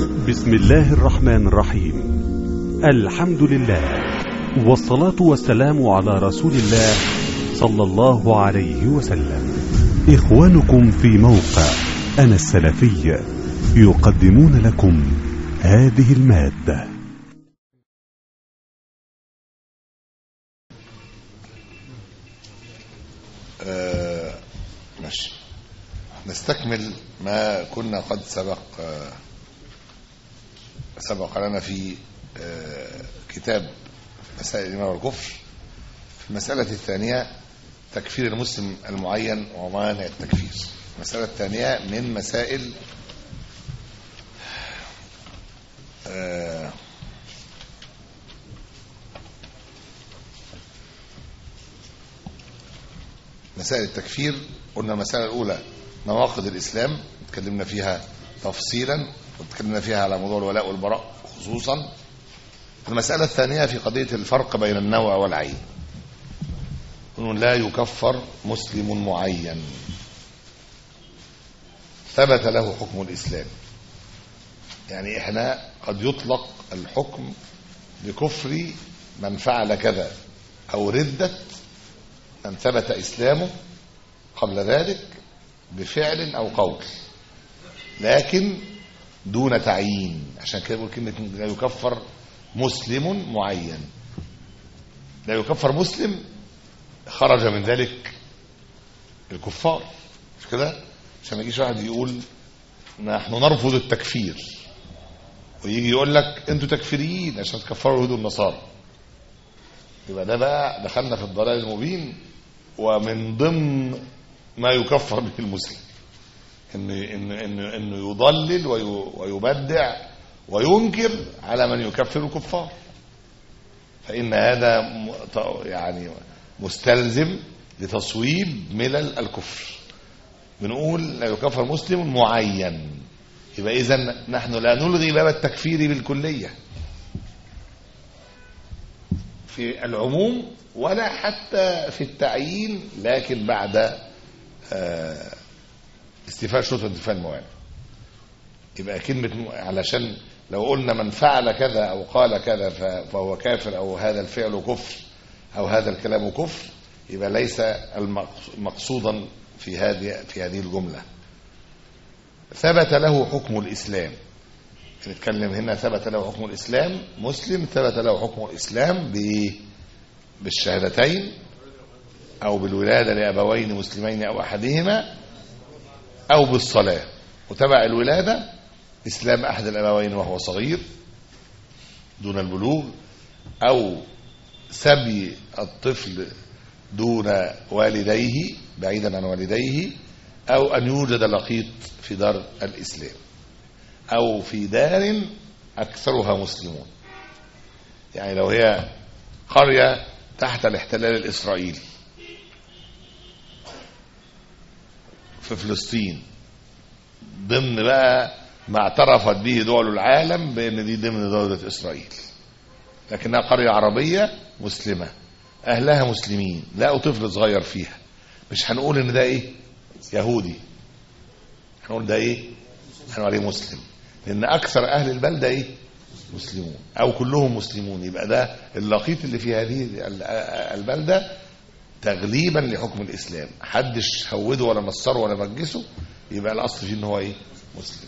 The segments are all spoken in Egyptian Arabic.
بسم الله الرحمن الرحيم الحمد لله والصلاة والسلام على رسول الله صلى الله عليه وسلم إخوانكم في موقع أنا السلفي يقدمون لكم هذه المادة آه، ماشي نستكمل ما كنا قد سبق آه، سبق لنا في آه، كتاب مسائل الإيمان والكفر في المسألة الثانية تكفير المسلم المعين ومانع التكفير المسألة الثانية من مسائل آه، مسائل التكفير قلنا المسألة الأولى نواقض الإسلام اتكلمنا فيها تفصيلا واتكلمنا فيها على موضوع الولاء والبراء خصوصا المسألة الثانية في قضية الفرق بين النوع والعين أنه لا يكفر مسلم معين ثبت له حكم الإسلام يعني إحنا قد يطلق الحكم بكفر من فعل كذا أو ردة من ثبت إسلامه قبل ذلك بفعل أو قول لكن دون تعيين عشان كده بقول كلمة لا يكفر مسلم معين لا يكفر مسلم خرج من ذلك الكفار مش كده عشان ما يجيش واحد يقول نحن نرفض التكفير ويجي يقول لك انتوا تكفيريين عشان تكفروا اليهود والنصارى يبقى ده بقى دخلنا في الضلال المبين ومن ضمن ما يكفر به المسلم انه انه انه, إنه يضلل وي- ويبدع وينكر على من يكفر الكفار فان هذا م- ط- يعني مستلزم لتصويب ملل الكفر بنقول لا يكفر مسلم معين يبقى اذا نحن لا نلغي باب التكفير بالكليه في العموم ولا حتى في التعيين لكن بعد آه، استيفاء شروط وانتفاء الموانع يبقى كلمة م- علشان لو قلنا من فعل كذا أو قال كذا ف- فهو كافر أو هذا الفعل كفر أو هذا الكلام كفر يبقى ليس المقص- مقصودا في هذه في هذه الجملة ثبت له حكم الإسلام نتكلم هنا ثبت له حكم الإسلام مسلم ثبت له حكم الإسلام بإيه؟ بالشهادتين أو بالولادة لأبوين مسلمين أو أحدهما أو بالصلاة وتبع الولادة إسلام أحد الأبوين وهو صغير دون البلوغ أو سبي الطفل دون والديه بعيدا عن والديه أو أن يوجد لقيط في دار الإسلام أو في دار أكثرها مسلمون يعني لو هي قرية تحت الاحتلال الإسرائيلي في فلسطين ضمن بقى ما اعترفت به دول العالم بأن دي ضمن دولة إسرائيل لكنها قرية عربية مسلمة أهلها مسلمين لقوا طفل صغير فيها مش هنقول إن ده إيه يهودي هنقول ده إيه هنقول عليه مسلم لأن أكثر أهل البلدة إيه مسلمون أو كلهم مسلمون يبقى ده اللقيط اللي في هذه ال- البلدة تغليبا لحكم الإسلام حدش هوده ولا نصره ولا مجسه يبقى الأصل فيه إن هو إيه مسلم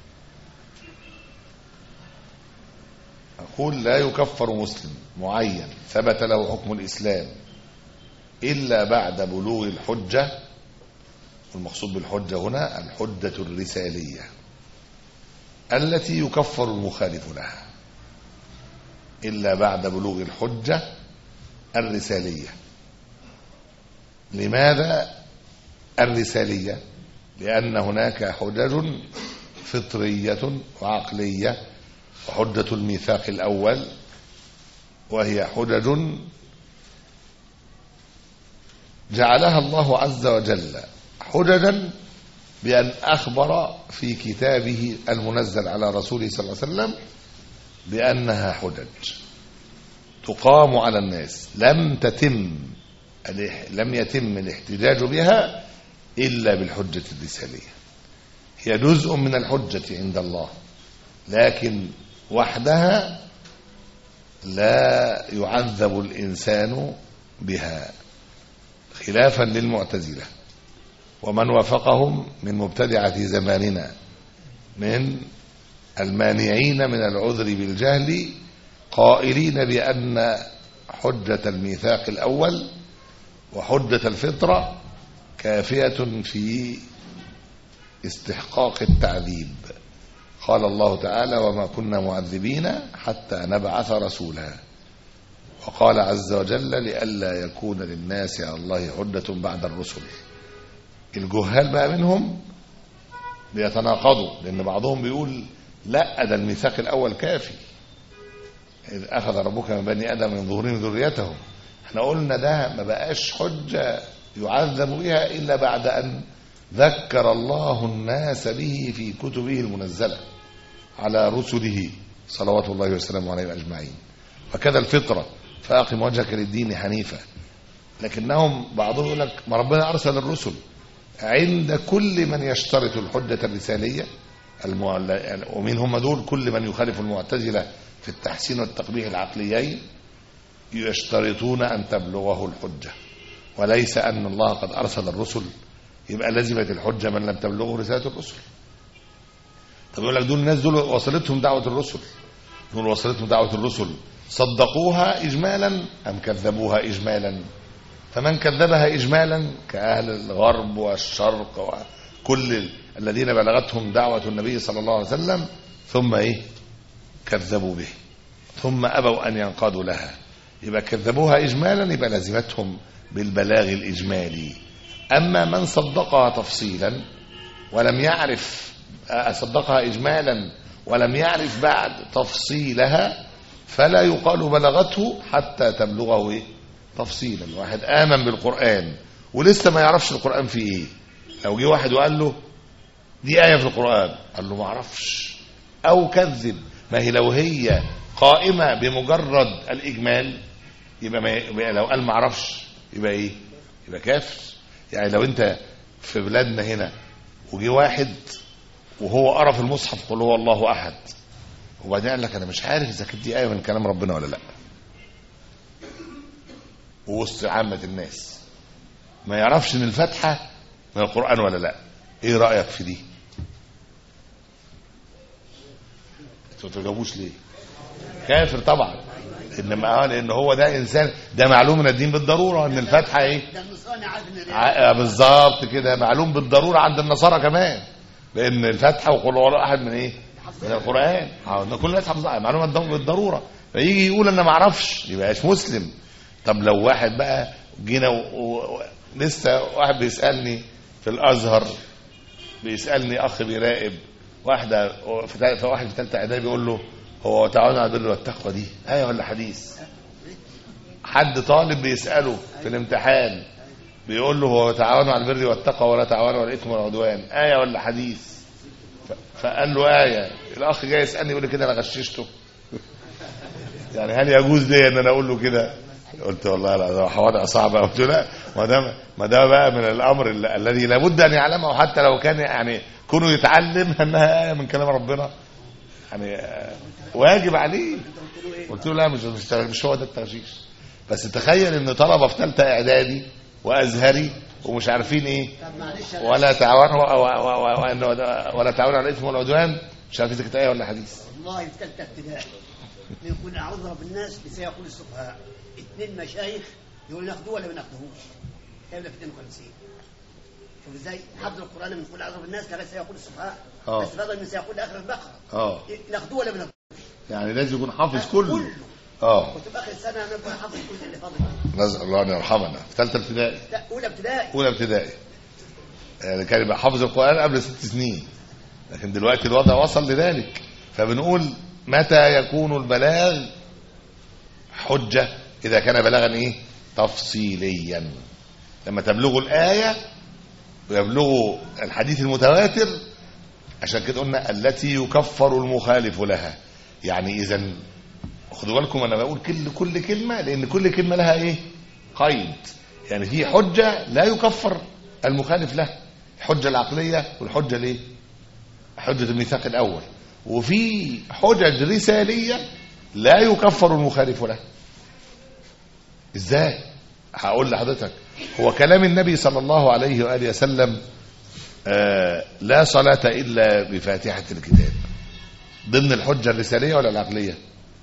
أقول لا يكفر مسلم معين ثبت له حكم الإسلام إلا بعد بلوغ الحجة والمقصود بالحجة هنا الحجة الرسالية التي يكفر المخالف لها إلا بعد بلوغ الحجة الرسالية لماذا الرسالية لأن هناك حجج فطرية وعقلية وحجة الميثاق الأول وهي حجج جعلها الله عز وجل حججا بأن أخبر في كتابه المنزل على رسوله صلى الله عليه وسلم بأنها حجج تقام على الناس لم تتم الاح- لم يتم الاحتجاج بها إلا بالحجة الرسالية هي جزء من الحجة عند الله لكن وحدها لا يعذب الإنسان بها خلافا للمعتزلة ومن وافقهم من مبتدعة زماننا من المانعين من العذر بالجهل قائلين بأن حجة الميثاق الأول وحجة الفطرة كافية في استحقاق التعذيب قال الله تعالى وما كنا معذبين حتى نبعث رسولا وقال عز وجل لئلا يكون للناس على الله حجة بعد الرسل الجهال بقى منهم بيتناقضوا لأن بعضهم بيقول لا ده الميثاق الأول كافي إذ أخذ ربك من بني آدم من ظهورهم ذريتهم احنا قلنا ده ما بقاش حجة يعذب بها إلا بعد أن ذكر الله الناس به في كتبه المنزلة على رسله صلوات الله وسلامه عليهم أجمعين وكذا الفطرة فأقم وجهك للدين حنيفا لكنهم بعضهم يقول لك ما ربنا أرسل الرسل عند كل من يشترط الحجة الرسالية المعل... ومن هم دول كل من يخالف المعتزلة في التحسين والتقبيح العقليين يشترطون أن تبلغه الحجة وليس أن الله قد أرسل الرسل يبقى لزمت الحجة من لم تبلغه رسالة الرسل طب يقول لك دول الناس دول وصلتهم دعوة الرسل دول وصلتهم دعوة الرسل صدقوها إجمالا أم كذبوها إجمالا فمن كذبها إجمالا كأهل الغرب والشرق وكل الذين بلغتهم دعوة النبي صلى الله عليه وسلم ثم إيه كذبوا به ثم أبوا أن ينقادوا لها يبقى كذبوها إجمالا يبقى لازمتهم بالبلاغ الإجمالي أما من صدقها تفصيلا ولم يعرف صدقها إجمالا ولم يعرف بعد تفصيلها فلا يقال بلغته حتى تبلغه إيه؟ تفصيلا واحد آمن بالقرآن ولسه ما يعرفش القرآن فيه إيه لو جه واحد وقال له دي آية في القرآن قال له ما اعرفش أو كذب ما هي لو هي قائمة بمجرد الإجمال يبقى, ما يبقى لو قال ما اعرفش يبقى إيه يبقى كافر يعني لو أنت في بلادنا هنا وجي واحد وهو قرا في المصحف قل هو الله أحد وبعدين قال لك أنا مش عارف إذا كانت دي آية من كلام ربنا ولا لأ ووسط عامة الناس ما يعرفش ان الفاتحة من القرآن ولا لا ايه رأيك في دي انتوا ما تجاوبوش ليه كافر طبعا انما اه لان هو ده انسان ده معلوم من الدين بالضروره ان الفاتحه ايه ده النصراني عارف ان ع- بالظبط كده معلوم بالضروره عند النصارى كمان لان الفاتحه وقل هو الله احد من ايه من القران اه ده كل الناس حافظها معلومه بالض- بالضروره فيجي يقول انا ما اعرفش يبقاش مسلم طب لو واحد بقى جينا و... و... و... لسه واحد بيسالني في الازهر بيسالني اخ بيراقب واحده في تل- في واحد في ثالثه اعدادي بيقول له هو تعاون على البر والتقوى دي ايه ولا حديث حد طالب بيساله في الامتحان بيقول له هو تعاونوا على البر والتقوى ولا تعاونوا على الاثم والعدوان ايه ولا حديث ف- فقال له ايه الاخ جاي يسالني يقول لي كده انا غششته يعني هل يجوز لي ان انا اقول له كده قلت والله لا ده وضع صعب قلت له لا ما ده ما ده بقى من الامر ال- الذي لابد ان يعلمه حتى لو كان يعني كونه يتعلم انها ايه من كلام ربنا يعني آه، واجب عليه قلت له لا مش مش, مش هو ده التغشيش بس تخيل ان طلبه في ثالثه اعدادي وازهري ومش عارفين ايه طب معلش أنا- ولا تعاونوا و- و- و- وإنه- ولا تعاونوا على الاثم والعدوان مش عارفين اذا كانت ايه ولا حديث والله في ثالثه ابتدائي يكون اعوذ بالناس بسيقول السفهاء اثنين مشايخ يقول ناخدوه ولا ما ناخدوهوش كامله في 52 شوف ازاي حفظ القران من كل اعوذ بالناس كان سيقول السفهاء آه. بس بدل من سيقول اخر البقره اه إيه، ناخدوه ولا ما ناخدوهوش يعني لازم يكون حافظ كله كله اه كنت باخر السنه انا بقى حافظ الجزء اللي فاضل نسال الله ان يرحمنا في ثالثه ابتدائي لا اولى ابتدائي اولى ابتدائي يعني كان يبقى حافظ القران قبل ست سنين لكن دلوقتي الوضع وصل لذلك فبنقول متى يكون البلاغ حجه اذا كان بلاغا ايه تفصيليا لما تبلغوا الايه ويبلغوا الحديث المتواتر عشان كده قلنا التي يكفر المخالف لها يعني اذا خدوا بالكم انا بقول كل كل كلمه لان كل كلمه لها ايه قيد يعني في حجه لا يكفر المخالف لها الحجه العقليه والحجه الايه حجه الميثاق الاول وفي حجج رسالية لا يكفر المخالف لها ازاي هقول لحضرتك هو كلام النبي صلى الله عليه وآله وسلم آه لا صلاة إلا بفاتحة الكتاب ضمن الحجة الرسالية ولا العقلية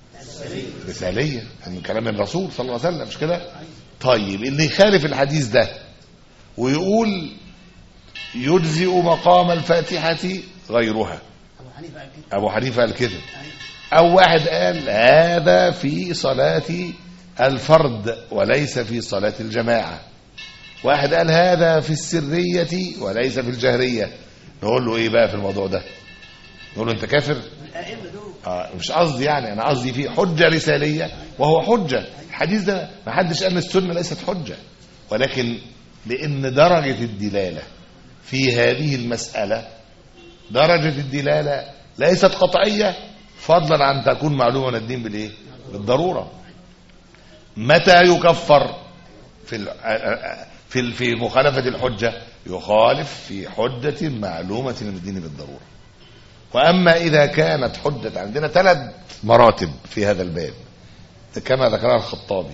رسالية من كلام الرسول صلى الله عليه وسلم مش كده طيب اللي يخالف الحديث ده ويقول يجزئ مقام الفاتحة غيرها ابو حنيفه قال كده أبو حنيفة قال كده أيوة. أو واحد قال هذا في صلاة الفرد وليس في صلاة الجماعة واحد قال هذا في السرية وليس في الجهرية نقول له ايه بقى في الموضوع ده نقول له انت كافر الائمه دول آه مش قصدي يعني انا قصدي في حجة رسالية وهو حجة الحديث ده ما حدش قال إن السنة ليست حجة ولكن لان درجة الدلالة في هذه المسألة درجة الدلالة ليست قطعية فضلا عن تكون معلومة من الدين بالايه بالضرورة متى يكفر في ال- في ال- في مخالفة الحجة يخالف في حجة معلومة من الدين بالضرورة وأما إذا كانت حجة عندنا ثلاث مراتب في هذا الباب كما ذكرها الخطابي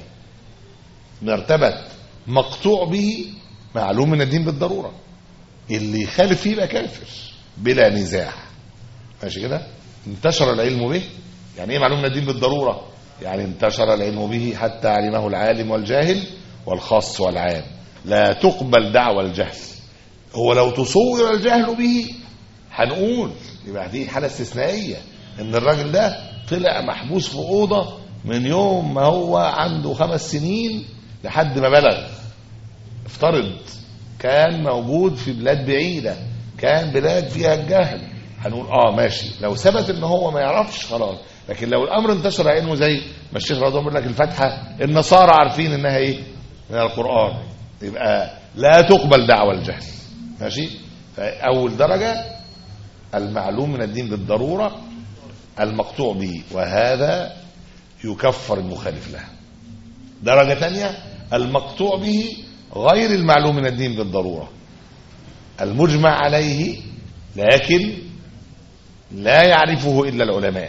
مرتبة مقطوع به معلوم من الدين بالضرورة اللي يخالف فيه يبقى كافر بلا نزاع ماشي كده انتشر العلم به يعني ايه معلوم من الدين بالضرورة يعني انتشر العلم به حتى علمه العالم والجاهل والخاص والعام لا تقبل دعوى الجهل هو لو تصور الجهل به هنقول يبقى دي حالة استثنائية ان الراجل ده طلع محبوس في أوضة من يوم ما هو عنده خمس سنين لحد ما بلغ افترض كان موجود في بلاد بعيدة كان بلاد فيها الجهل هنقول اه ماشي لو ثبت ان هو ما يعرفش خلاص لكن لو الامر انتشر علمه زي ما الشيخ رضوان بيقول لك الفاتحه النصارى عارفين انها ايه من القران يبقى لا تقبل دعوى الجهل ماشي فاول درجه المعلوم من الدين بالضروره المقطوع به وهذا يكفر المخالف له درجه ثانيه المقطوع به غير المعلوم من الدين بالضروره المجمع عليه لكن لا يعرفه إلا العلماء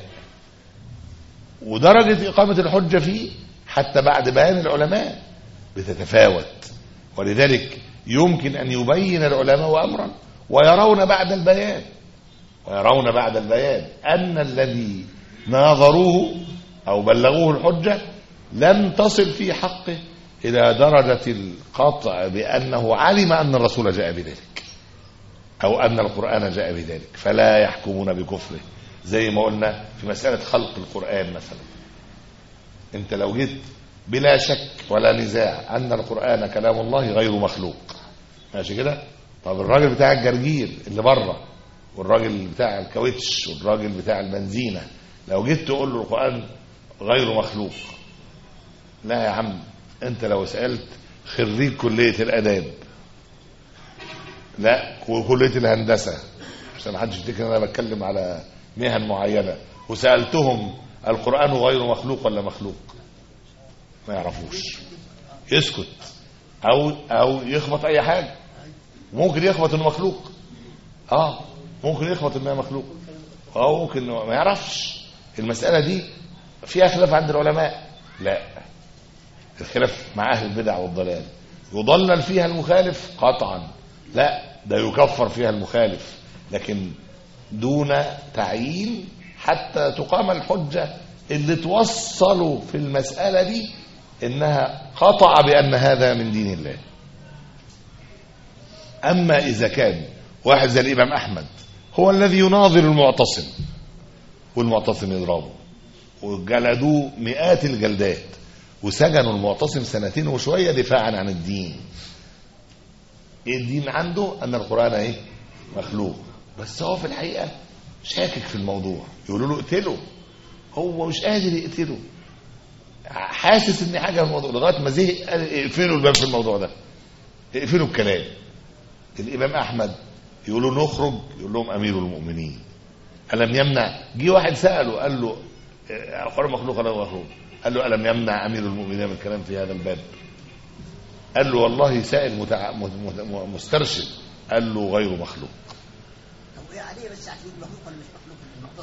ودرجة إقامة الحجة فيه حتى بعد بيان العلماء بتتفاوت ولذلك يمكن أن يبين العلماء أمرا ويرون بعد البيان ويرون بعد البيان أن الذي ناظروه أو بلغوه الحجة لم تصل في حقه إلى درجة القطع بأنه علم أن الرسول جاء بذلك أو أن القرآن جاء بذلك فلا يحكمون بكفره زي ما قلنا في مسألة خلق القرآن مثلا أنت لو جيت بلا شك ولا نزاع أن القرآن كلام الله غير مخلوق ماشي كده طب الراجل بتاع الجرجير اللي بره والراجل بتاع الكاوتش والراجل بتاع البنزينة لو جيت تقول له القرآن غير مخلوق لا يا عم انت لو سألت خريج كلية الآداب لا وكلية الهندسة عشان ما حدش يفتكر ان انا بتكلم على مهن معينة وسألتهم القرآن غير مخلوق ولا مخلوق ما يعرفوش يسكت او او يخبط اي حاجة ممكن يخبط انه مخلوق اه ممكن يخبط انه مخلوق اه ممكن إنه ما يعرفش المسألة دي فيها خلاف عند العلماء لا الخلاف مع اهل البدع والضلال يضلل فيها المخالف قطعا لا ده يكفر فيها المخالف لكن دون تعيين حتى تقام الحجة اللي توصلوا في المسألة دي انها قطع بان هذا من دين الله اما اذا كان واحد زي الامام احمد هو الذي يناظر المعتصم والمعتصم يضربه وجلدوه مئات الجلدات وسجنوا المعتصم سنتين وشويه دفاعا عن الدين ايه الدين عنده ان القران ايه مخلوق بس هو في الحقيقه شاكك في الموضوع يقولوا له اقتله هو مش قادر يقتله حاسس ان حاجه في الموضوع لغايه ما زهق قال اقفلوا الباب في الموضوع ده اقفلوا الكلام الامام احمد يقولوا نخرج يقول لهم امير المؤمنين الم يمنع جه واحد ساله قال له آه، القران مخلوق ولا مخلوق قال له الم يمنع امير المؤمنين من الكلام في هذا الباب قال له والله سائل متع... مت- مت- مسترشد قال له غير مخلوق طب ايه عليه بس عشان مخلوق ولا مش مخلوق المقتصد يعني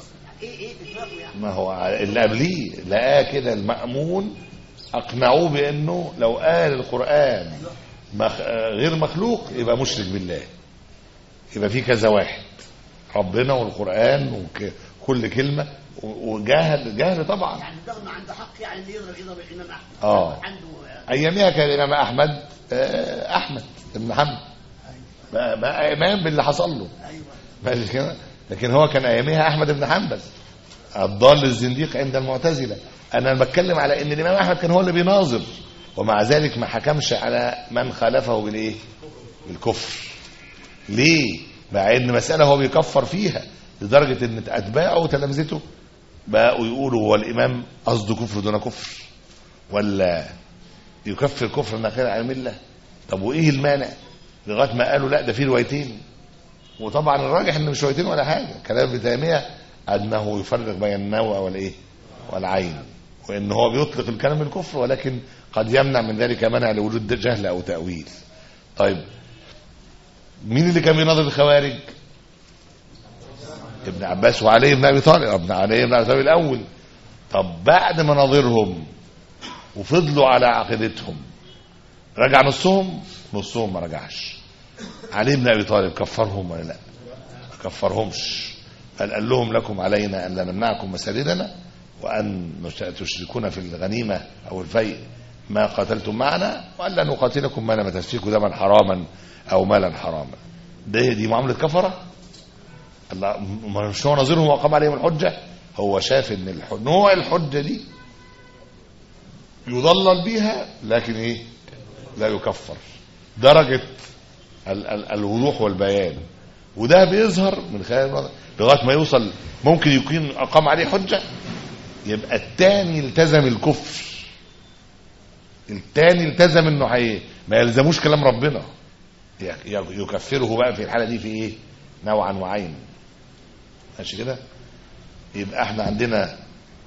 ايه ايه في دماغه يعني ما هو اللي قبليه لقاه كده المأمون أقنعوه بأنه لو قال القرآن مخ... غير مخلوق يبقى مشرك بالله يبقى في كذا واحد ربنا والقرآن وكل كلمة و- وجاهل جاهل طبعا يعني الضغط عنده حق يعني اللي يضرب يضرب الامام احمد آه. عنده آه، أيامها كان الإمام أحمد آه، أحمد بن حنبل بقى, بقى إمام باللي حصل له ايوه ماشي كده لكن هو كان ايامها احمد بن حنبل الضال الزنديق عند المعتزله انا بتكلم على ان الامام احمد كان هو اللي بيناظر ومع ذلك ما حكمش على من خالفه بالايه بالكفر ليه مع ان مساله هو بيكفر فيها لدرجه ان اتباعه وتلامذته بقوا يقولوا هو الامام قصده كفر دون كفر ولا يكفر كفر ناقلا عن المله طب وايه المانع لغايه ما قالوا لا ده في روايتين وطبعا الراجح ان مش روايتين ولا حاجه كلام ابن تيميه انه يفرق بين النوى والايه والعين وان هو بيطلق الكلام الكفر ولكن قد يمنع من ذلك منع لوجود جهل او تاويل طيب مين اللي كان بيناظر الخوارج ابن عباس وعلي بن ابي طالب ابن علي بن ابي طالب الاول طب بعد ما ناظرهم وفضلوا على عقيدتهم رجع نصهم نصهم ما رجعش علي بن ابي طالب كفرهم ولا لا ما كفرهمش بل قال لهم لكم علينا ان لا نمنعكم مساجدنا وان تشركون في الغنيمه او الفيء ما قاتلتم معنا وان لا نقاتلكم ما لم تسفكوا دما حراما او مالا حراما ده دي معامله كفره الله ما مش هو نظيرهم وقام عليهم الحجه هو شاف ان الح... نوع الحجه دي يضلل بيها لكن ايه لا يكفر درجه ال- ال- الوضوح والبيان وده بيظهر من خلال الوضع لغايه ما يوصل ممكن يكون اقام عليه حجه يبقى التاني التزم الكفر التاني التزم انه حي ما يلزموش كلام ربنا ي- ي- يكفره بقى في الحاله دي في ايه نوعا وعين ماشي كده يبقى احنا عندنا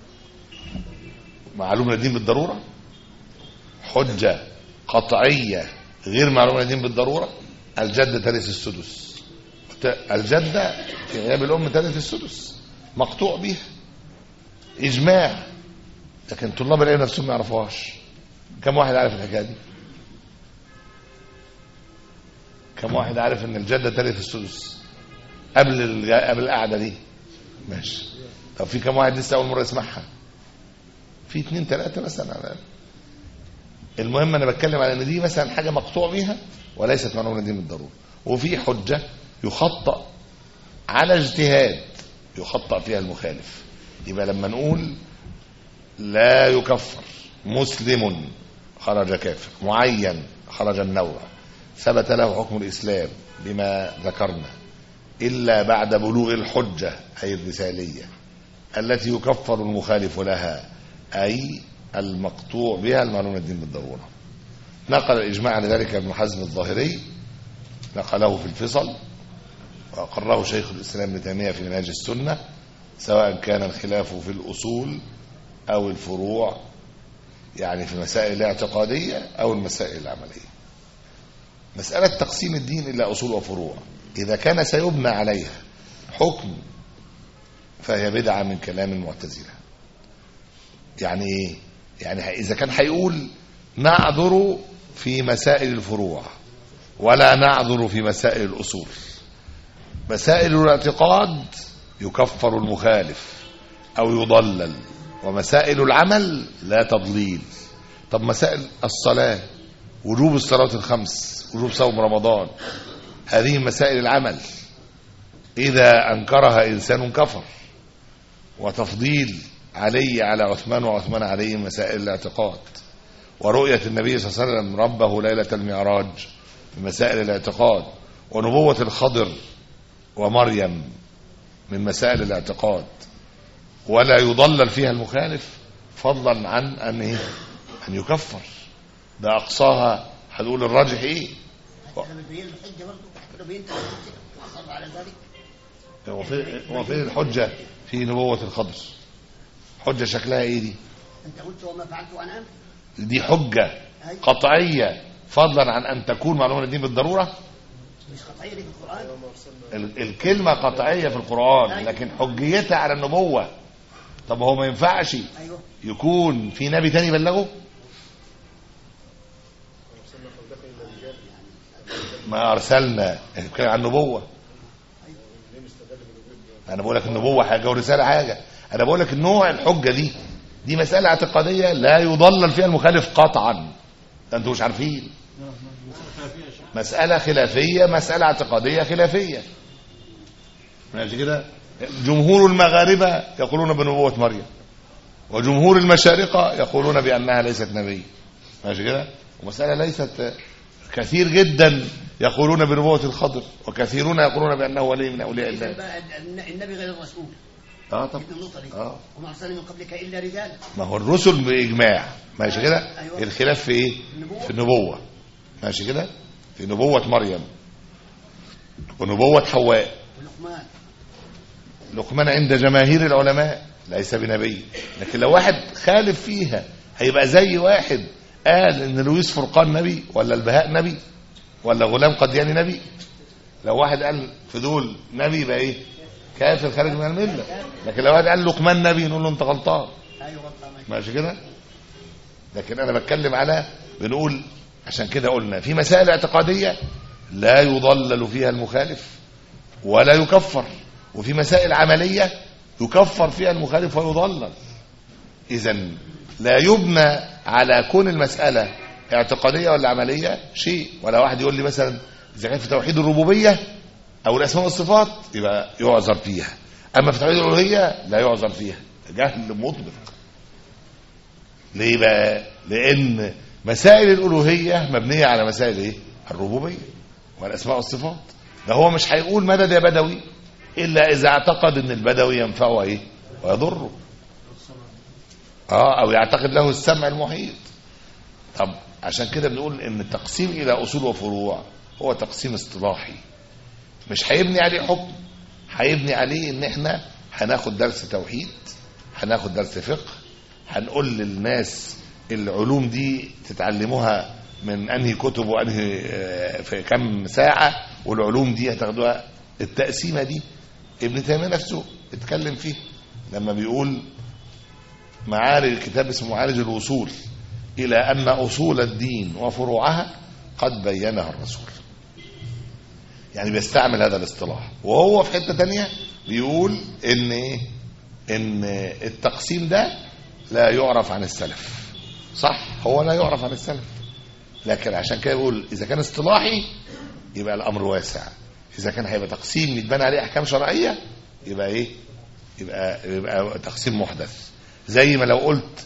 معلومه الدين بالضروره حجه قطعيه غير معلومه الدين بالضروره الجده ترث السدس ت- الجده في غياب الام ترث السدس مقطوع بيها اجماع لكن طلاب العلم نفسهم ما يعرفوهاش كم واحد عارف الحكايه دي كم واحد عارف ان الجده ترث السدس قبل الج- قبل القعده دي ماشي طب في كم واحد لسه اول مره يسمعها في اتنين ثلاثه مثلا على الأقل. المهم انا بتكلم على ان دي مثلا حاجه مقطوع بيها وليست معلومه دي بالضروره وفي حجه يخطأ على اجتهاد يخطأ فيها المخالف يبقى لما نقول لا يكفر مسلم خرج كافر معين خرج النوع ثبت له حكم الإسلام بما ذكرنا إلا بعد بلوغ الحجة أي الرسالية التي يكفر المخالف لها أي المقطوع بها المعلومة الدين بالضرورة نقل الإجماع على ذلك ابن حزم الظاهري نقله في الفصل وأقره شيخ الإسلام ابن تيمية في منهاج السنة سواء كان الخلاف في الأصول أو الفروع يعني في المسائل الاعتقادية أو المسائل العملية مسألة تقسيم الدين إلى أصول وفروع إذا كان سيبنى عليها حكم فهي بدعة من كلام المعتزلة يعني إيه؟ يعني إذا كان هيقول نعذر في مسائل الفروع ولا نعذر في مسائل الأصول مسائل الاعتقاد يكفر المخالف أو يضلل ومسائل العمل لا تضليل طب مسائل الصلاة وجوب الصلاة الخمس وجوب صوم رمضان هذه مسائل العمل إذا أنكرها إنسان كفر وتفضيل علي على عثمان وعثمان عليه مسائل الاعتقاد ورؤية النبي صلى الله عليه وسلم ربه ليلة المعراج في مسائل الاعتقاد ونبوة الخضر ومريم من مسائل الاعتقاد ولا يضلل فيها المخالف فضلا عن ان ايه ان يكفر ده اقصاها هنقول الراجح ايه حتى لما تبين الحجه برضه لو بينت الحجه واصر على ذلك هو فين هو فين الحجه في نبوه الخضر حجه شكلها ايه دي انت قلت وما فعلت وانا امس دي حجه قطعيه فضلا عن ان تكون معلومه الدين بالضروره مش قطعيه دي في القران ال- الكلمة قطعية في القرآن لكن حجيتها على النبوة طب هو ما ينفعش ايوه يكون في نبي تاني بلغه ما أرسلنا بيتكلم عن النبوة أنا بقول لك النبوة حاجة والرسالة حاجة أنا بقول لك النوع الحجة دي دي مسألة اعتقادية لا يضلل فيها المخالف قطعا ده أنتوا مش عارفين مسألة خلافية مسألة اعتقادية خلافية ماشي كده جمهور المغاربة يقولون بنبوة مريم وجمهور المشارقة يقولون بأنها ليست نبي ماشي كده ومسألة ليست كثير جدا يقولون بنبوة الخضر وكثيرون يقولون بأنه ولي من أولياء إذن الله بقى الن- النبي غير الرسول اه طب ابن النقطه دي اه وما ارسلنا من قبلك الا رجالا ما هو الرسل بإجماع ماشي كده أيوة. الخلاف في ايه النبوة. في النبوة ماشي كده في نبوة مريم ونبوة حواء ولقمان لقمان عند جماهير العلماء ليس بنبي لكن لو واحد خالف فيها هيبقى زي واحد قال ان لويس فرقان نبي ولا البهاء نبي ولا غلام قدياني نبي لو واحد قال في دول نبي يبقى ايه كافر خارج من المله لكن لو واحد قال لقمان نبي نقول له انت غلطان ايوه غلطان ماشي. ماشي كده لكن انا بتكلم على بنقول عشان كده قلنا في مسائل اعتقاديه لا يضلل فيها المخالف ولا يكفر وفي مسائل عمليه يكفر فيها المخالف ويضلل اذا لا يبنى على كون المساله اعتقاديه ولا عمليه شيء ولا واحد يقول لي مثلا اذا كان في توحيد الربوبيه او الاسماء والصفات يبقى يعذر فيها اما في توحيد الالوهيه لا يعذر فيها جهل مطبق ليه بقى لان مسائل الالوهيه مبنيه على مسائل ايه الربوبيه والاسماء والصفات ده هو مش هيقول مدد يا بدوي الا اذا اعتقد ان البدوي ينفعه ايه ويضره اه او يعتقد له السمع المحيط طب عشان كده بنقول ان التقسيم الى اصول وفروع هو تقسيم اصطلاحي مش هيبني عليه حكم هيبني عليه ان احنا هناخد درس توحيد هناخد درس فقه هنقول للناس العلوم دي تتعلموها من انهي كتب وانهي آه، في كم ساعه والعلوم دي هتاخدوها التقسيمه دي ابن تيميه نفسه اتكلم فيه لما بيقول معارج كتاب اسمه معارج الوصول الى ان اصول الدين وفروعها قد بينها الرسول يعني بيستعمل هذا الاصطلاح وهو في حته تانية بيقول ان ايه ان التقسيم ده لا يعرف عن السلف صح هو لا يعرف عن السلف لكن عشان كده بيقول اذا كان اصطلاحي يبقى الامر واسع اذا كان هيبقى تقسيم يتبنى عليه احكام شرعيه يبقى ايه يبقى يبقى تقسيم محدث زي ما لو قلت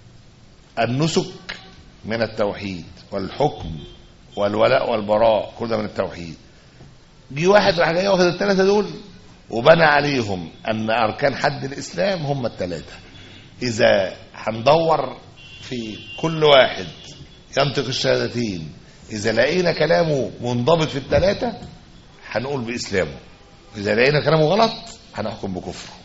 النسك من التوحيد والحكم والولاء والبراء كل ده من التوحيد جه واحد راح جاي واخد الثلاثه دول وبنى عليهم ان اركان حد الاسلام هم الثلاثه اذا هندور في كل واحد ينطق الشهادتين اذا لقينا كلامه منضبط في الثلاثه هنقول باسلامه اذا لقينا كلامه غلط هنحكم بكفره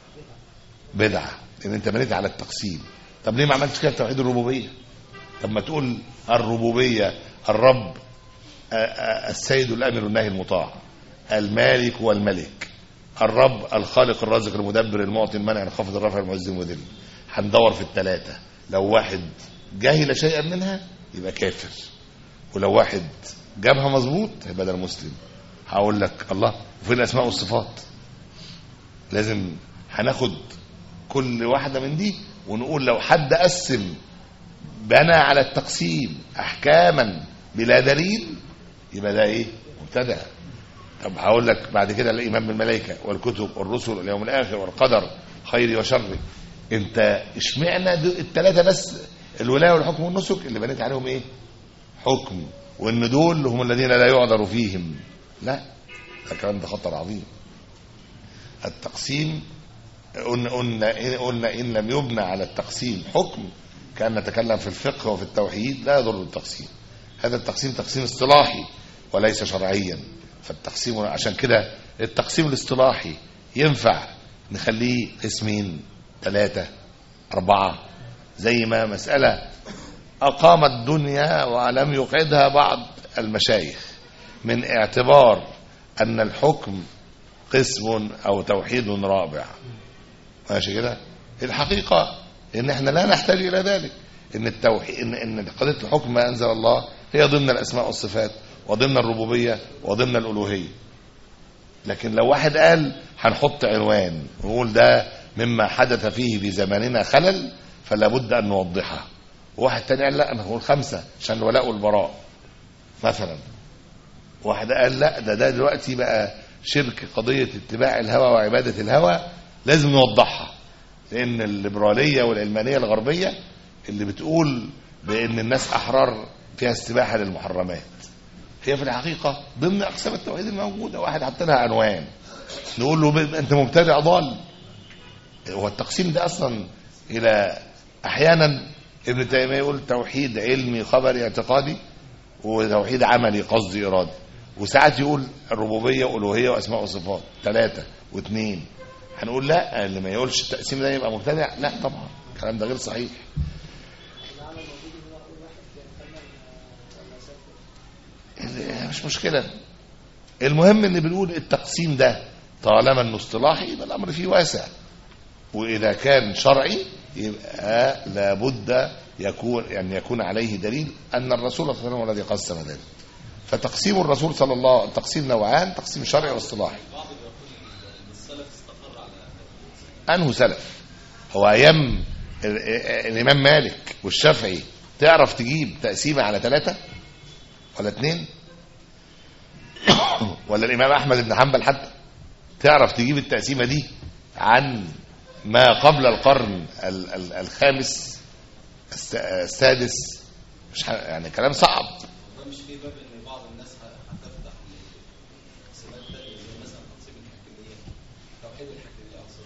بدعه لان انت بنيت على التقسيم طب ليه ما عملتش كده في توحيد الربوبيه طب ما تقول الربوبيه الرب آه، آه، السيد الامر الناهي المطاع المالك والملك الرب الخالق الرازق المدبر المعطي المنع الخافض الرافع المعز المذل هندور في الثلاثه لو واحد جهل شيئا منها يبقى كافر ولو واحد جابها مظبوط يبقى ده المسلم هقول لك الله وفين الاسماء والصفات لازم هناخد كل واحده من دي ونقول لو حد قسم بنى على التقسيم احكاما بلا دليل يبقى ده ايه مبتدع طب هقول لك بعد كده الايمان بالملائكه والكتب والرسل واليوم الاخر والقدر خير وشر انت اشمعنى الثلاثه بس الولايه والحكم والنسك اللي بنيت عليهم ايه حكم وان دول هم الذين لا يعذر فيهم لا ده الكلام ده خطر عظيم التقسيم قلنا قلنا إن- قلنا ان لم يبنى على التقسيم حكم كان نتكلم في الفقه وفي التوحيد لا يضر التقسيم هذا التقسيم تقسيم اصطلاحي وليس شرعيا فالتقسيم عشان كده التقسيم الاصطلاحي ينفع نخليه قسمين ثلاثة أربعة زي ما مسألة أقام الدنيا ولم يقعدها بعض المشايخ من اعتبار أن الحكم قسم أو توحيد رابع ماشي كده الحقيقة إن إحنا لا نحتاج إلى ذلك إن التوحيد إن إن قضية الحكم ما أنزل الله هي ضمن الأسماء والصفات وضمن الربوبية وضمن الألوهية لكن لو واحد قال هنحط عنوان ونقول ده مما حدث فيه في زماننا خلل فلا بد أن نوضحه وواحد تاني قال لا أنا هقول خمسة عشان الولاء والبراء مثلا واحد قال لا ده ده دلوقتي بقى شرك قضية اتباع الهوى وعبادة الهوى لازم نوضحها لأن الليبرالية والعلمانية الغربية اللي بتقول بأن الناس أحرار فيها استباحة للمحرمات هي في الحقيقة ضمن أقسام التوحيد الموجودة واحد حط لها عنوان نقول له ب- أنت مبتدع ضال هو التقسيم ده أصلا إلى أحيانا ابن تيمية يقول توحيد علمي خبري اعتقادي وتوحيد عملي قصدي إرادي وساعات يقول الربوبية وألوهية وأسماء وصفات ثلاثة واثنين هنقول لا اللي ما يقولش التقسيم ده يبقى مبتدع لا طبعا الكلام ده غير صحيح مش مشكلة المهم ان بنقول التقسيم ده طالما انه اصطلاحي يبقى الامر فيه واسع واذا كان شرعي يبقى لابد يكون يعني يكون عليه دليل ان الرسول صلى الله عليه وسلم هو الذي قسم ذلك فتقسيم الرسول صلى الله تقسيم نوعان تقسيم شرعي واصطلاحي انه سلف هو ايام ال- ال- الامام مالك والشافعي تعرف تجيب تقسيمه على ثلاثه ولا اثنين ولا الامام احمد بن حنبل حتى تعرف تجيب التقسيمه دي عن ما قبل القرن ال- ال- الخامس الس- السادس مش ح- يعني كلام صعب ده مش في باب ان بعض الناس ه- هتفتح لتقسيمات تانية زي مثلا تقسيم الحاكمية توحيد الحاكمية اقصد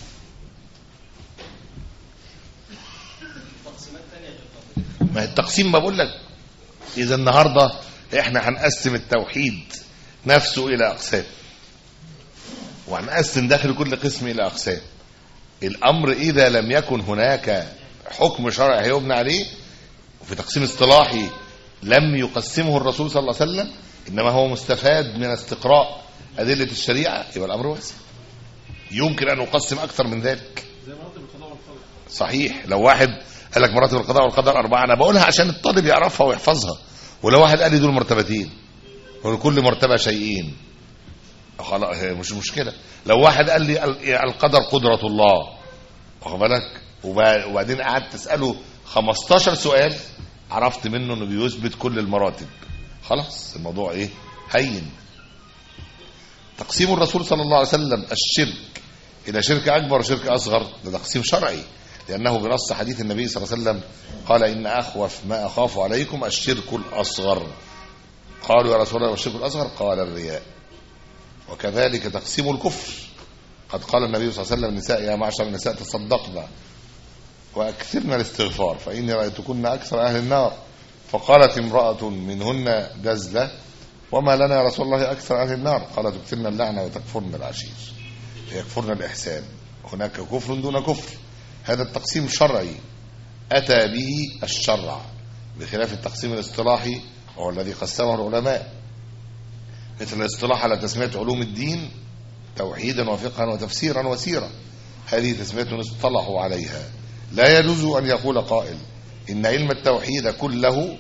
تقسيمات تانية غير توحيد الحاكمية ما التقسيم ما بقول لك اذا النهارده احنا هنقسم التوحيد نفسه الى اقسام وهنقسم داخل كل قسم الى اقسام الامر اذا لم يكن هناك حكم شرعي يبنى عليه وفي تقسيم اصطلاحي لم يقسمه الرسول صلى الله عليه وسلم انما هو مستفاد من استقراء ادله الشريعه يبقى الامر واسع يمكن ان اقسم اكثر من ذلك صحيح لو واحد قال لك مراتب القضاء والقدر أربعة أنا بقولها عشان الطالب يعرفها ويحفظها ولو واحد قال لي دول مرتبتين ولكل مرتبة شيئين خلاص هي مش مشكلة لو واحد قال لي ال- القدر قدرة الله واخد بالك وب- وبعدين قعدت تسأله 15 سؤال عرفت منه انه بيثبت كل المراتب خلاص الموضوع ايه هين تقسيم الرسول صلى الله عليه وسلم الشرك إلى شرك أكبر وشرك أصغر ده تقسيم شرعي لأنه بنص حديث النبي صلى الله عليه وسلم قال إن أخوف ما أخاف عليكم الشرك الأصغر قالوا يا رسول الله والشرك الأصغر قال الرياء وكذلك تقسيم الكفر قد قال النبي صلى الله عليه وسلم النساء يا معشر النساء تصدقنا وأكثرنا الاستغفار فإني رأيتكن أكثر أهل النار فقالت امرأة منهن جزلة وما لنا يا رسول الله أكثر أهل النار قال تكثرن اللعنة وتكفرن العشير يكفرن الإحسان هناك كفر دون كفر هذا التقسيم شرعي أتى به الشرع بخلاف التقسيم الاصطلاحي وهو الذي قسمه العلماء مثل الاصطلاح على تسمية علوم الدين توحيدا وفقها وتفسيرا وسيرا هذه تسمية اصطلحوا عليها لا يجوز أن يقول قائل إن علم التوحيد كله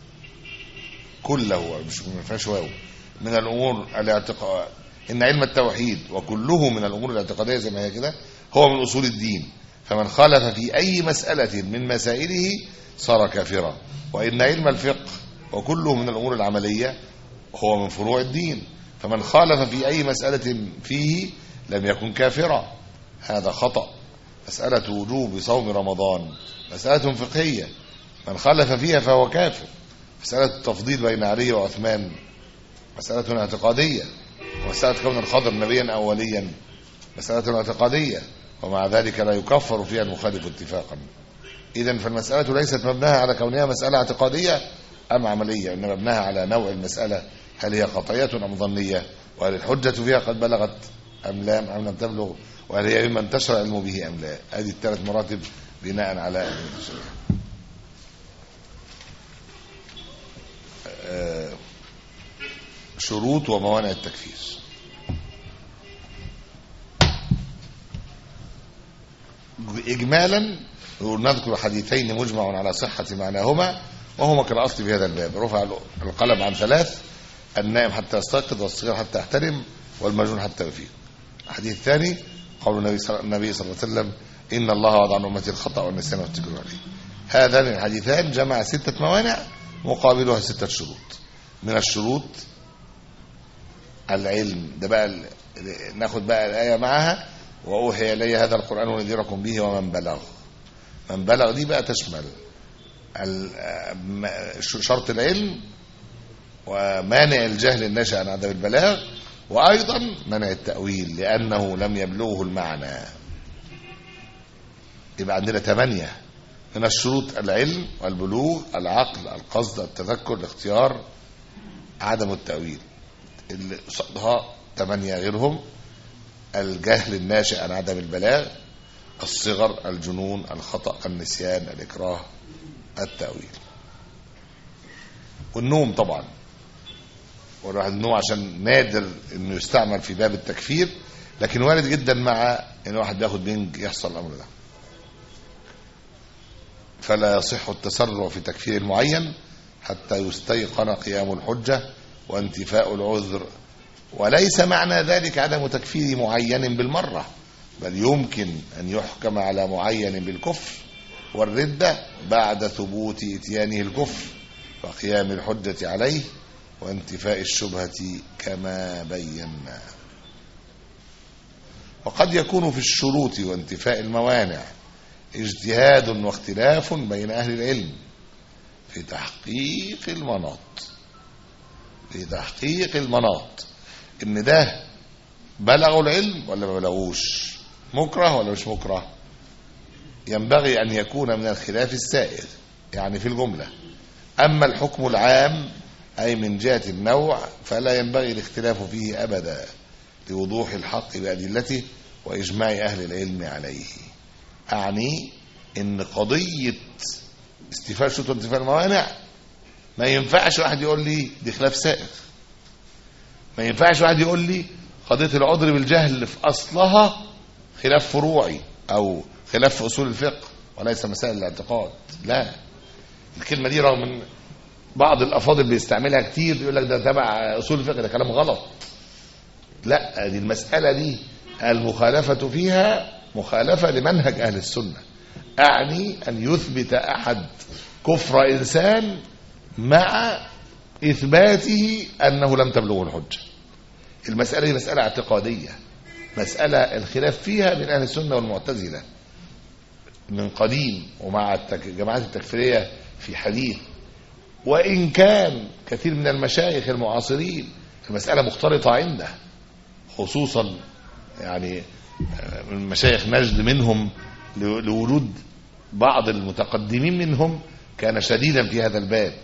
كله مش ما فيهاش واو من الامور الاعتقاد ان علم التوحيد وكله من الامور الاعتقاديه زي ما هي كده هو من اصول الدين فمن خالف في اي مساله من مسائله صار كافرا وان علم الفقه وكله من الامور العمليه هو من فروع الدين فمن خالف في اي مساله فيه لم يكن كافرا هذا خطا مساله وجوب صوم رمضان مساله فقهيه من خالف فيها فهو كافر مسألة التفضيل بين علي وعثمان مسألة اعتقادية ومسألة كون الخضر نبيا أو وليا مسألة اعتقادية ومع ذلك لا يكفر فيها المخالف اتفاقا إذا فالمسألة ليست مبناها على كونها مسألة اعتقادية أم عملية إنما مبناها على نوع المسألة هل هي قطعية أم ظنية وهل الحجة فيها قد بلغت أم لا أم لم تبلغ وهل هي مما انتشر العلم به أم لا هذه الثلاث مراتب بناء على أدلة الشريعة آه، شروط وموانع التكفير إجمالا يقول نذكر حديثين مجمع على صحة معناهما وهما كالأصل في هذا الباب رفع القلم عن ثلاث النائم حتى يستيقظ والصغير حتى يحترم والمجنون حتى يفيق الحديث الثاني قول النبي صلى النبي صلى الله عليه وسلم إن الله وضع عن أمتي الخطأ والنسيان والتكرار عليه هذان الحديثان جمع ستة موانع مقابلها ستة شروط من الشروط العلم ده بقى ال- ناخد بقى الآية معها وأوحي إلي هذا القرآن ونذيركم به ومن بلغ من بلغ دي بقى تشمل ال- م- شرط العلم ومانع الجهل الناشئ عن عدم البلاغ وأيضا منع التأويل لأنه لم يبلغه المعنى يبقى عندنا ثمانية من الشروط العلم والبلوغ العقل القصد التذكر الاختيار عدم التأويل اللي قصدها ثمانية غيرهم الجهل الناشئ عن عدم البلاغ الصغر الجنون الخطأ النسيان الإكراه التأويل والنوم طبعا والواحد النوم عشان نادر انه يستعمل في باب التكفير لكن وارد جدا مع ان واحد بياخد بنج يحصل الامر ده فلا يصح التسرع في تكفير المعين حتى يستيقن قيام الحجة وانتفاء العذر وليس معنى ذلك عدم تكفير معين بالمرة بل يمكن أن يحكم على معين بالكفر والردة بعد ثبوت إتيانه الكفر وقيام الحجة عليه وانتفاء الشبهة كما بينا وقد يكون في الشروط وانتفاء الموانع اجتهاد واختلاف بين أهل العلم في تحقيق المناط في تحقيق المناط ان ده بلغوا العلم ولا ما بلغوش مكره ولا مش مكره ينبغي ان يكون من الخلاف السائغ يعني في الجمله اما الحكم العام اي من جهه النوع فلا ينبغي الاختلاف فيه ابدا لوضوح الحق بادلته واجماع اهل العلم عليه اعني ان قضيه استيفاء الشروط وانتفاء الموانع ما ينفعش واحد يقول لي دي خلاف سائغ ما ينفعش واحد يقول لي قضيه العذر بالجهل في اصلها خلاف فروعي او خلاف في اصول الفقه وليس مسائل الاعتقاد لا الكلمه دي رغم ان بعض الافاضل بيستعملها كتير يقول لك ده تبع اصول الفقه ده كلام غلط لا دي المساله دي المخالفه فيها مخالفه لمنهج اهل السنه اعني ان يثبت احد كفر انسان مع اثباته انه لم تبلغه الحجه المساله دي مساله اعتقاديه مساله الخلاف فيها بين اهل السنه والمعتزله من قديم ومع التك... الجماعات التكفيريه في حديث وان كان كثير من المشايخ المعاصرين المساله مختلطه عنده خصوصا يعني آه، من مشايخ نجد منهم لو- لوجود بعض المتقدمين منهم كان شديدا في هذا الباب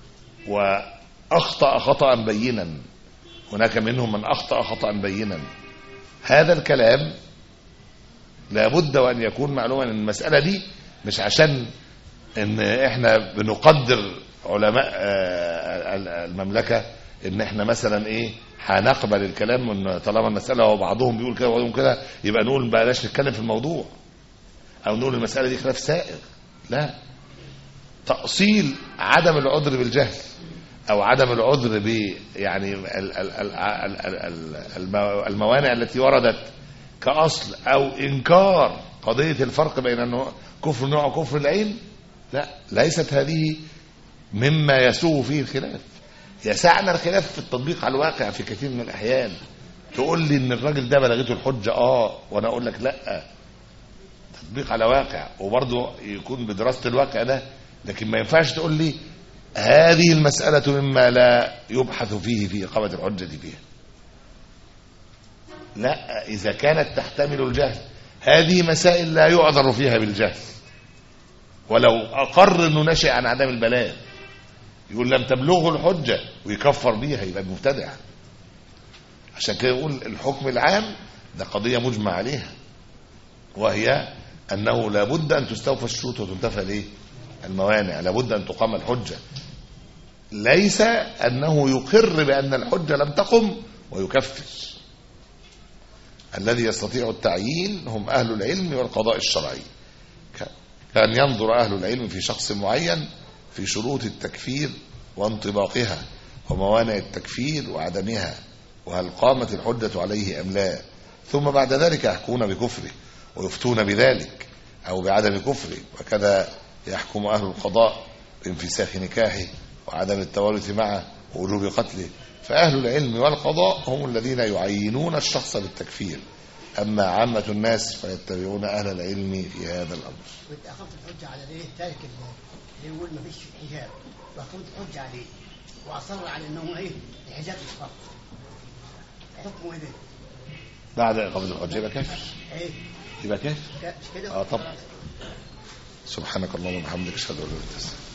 واخطا خطا بينا هناك منهم من اخطا خطا بينا هذا الكلام لابد وان يكون معلوما ان المساله دي مش عشان ان احنا بنقدر علماء آه، ال- المملكه ان احنا مثلا ايه هنقبل الكلام ان طالما المساله وبعضهم بيقول كده وبعضهم كده يبقى نقول بلاش نتكلم في الموضوع او نقول المساله دي خلاف سائغ لا تاصيل عدم العذر بالجهل او عدم العذر ب يعني ال- ال- ال- ال- ال- ال- المو- الموانع التي وردت كاصل او انكار قضيه الفرق بين انه كفر النوع وكفر العين لا ليست هذه مما يسوغ فيه الخلاف يسعنا الخلاف في التطبيق على الواقع في كثير من الاحيان تقول لي ان الراجل ده بلغته الحجه اه وانا اقول لك لا تطبيق على واقع وبرضه يكون بدراسه الواقع ده لكن ما ينفعش تقول لي هذه المسألة مما لا يبحث فيه في إقامة الحجة فيها لا إذا كانت تحتمل الجهل هذه مسائل لا يعذر فيها بالجهل ولو أقر أنه نشأ عن عدم البلاغ يقول لم تبلغه الحجة ويكفر بيها يبقى مبتدع عشان كده يقول الحكم العام ده قضية مجمع عليها وهي أنه لابد أن تستوفى الشروط وتنتفى الايه؟ الموانع لابد أن تقام الحجة ليس أنه يقر بأن الحجة لم تقم ويكفر الذي يستطيع التعيين هم أهل العلم والقضاء الشرعي ك- كان ينظر أهل العلم في شخص معين في شروط التكفير وانطباقها وموانع التكفير وعدمها وهل قامت الحجة عليه أم لا ثم بعد ذلك يحكمون بكفره ويفتون بذلك أو بعدم كفره وكذا يحكم أهل القضاء بانفساخ نكاحه وعدم التوارث معه ووجوب قتله فأهل العلم والقضاء هم الذين يعينون الشخص بالتكفير أما عامة الناس فيتبعون أهل العلم في هذا الأمر وانت اخذت الحجه على الايه تارك ال- اللي يقول ما فيش حجاب واخذت الحجه عليه واصر على انه ايه الحجاب مش فرض حكمه ايه ده؟ بعد قبل الحجة يبقى كافر ايه يبقى كافر ك- مش كده؟ آه طبعا. سبحانك اللهم وبحمدك اشهد ان لا اله الا انت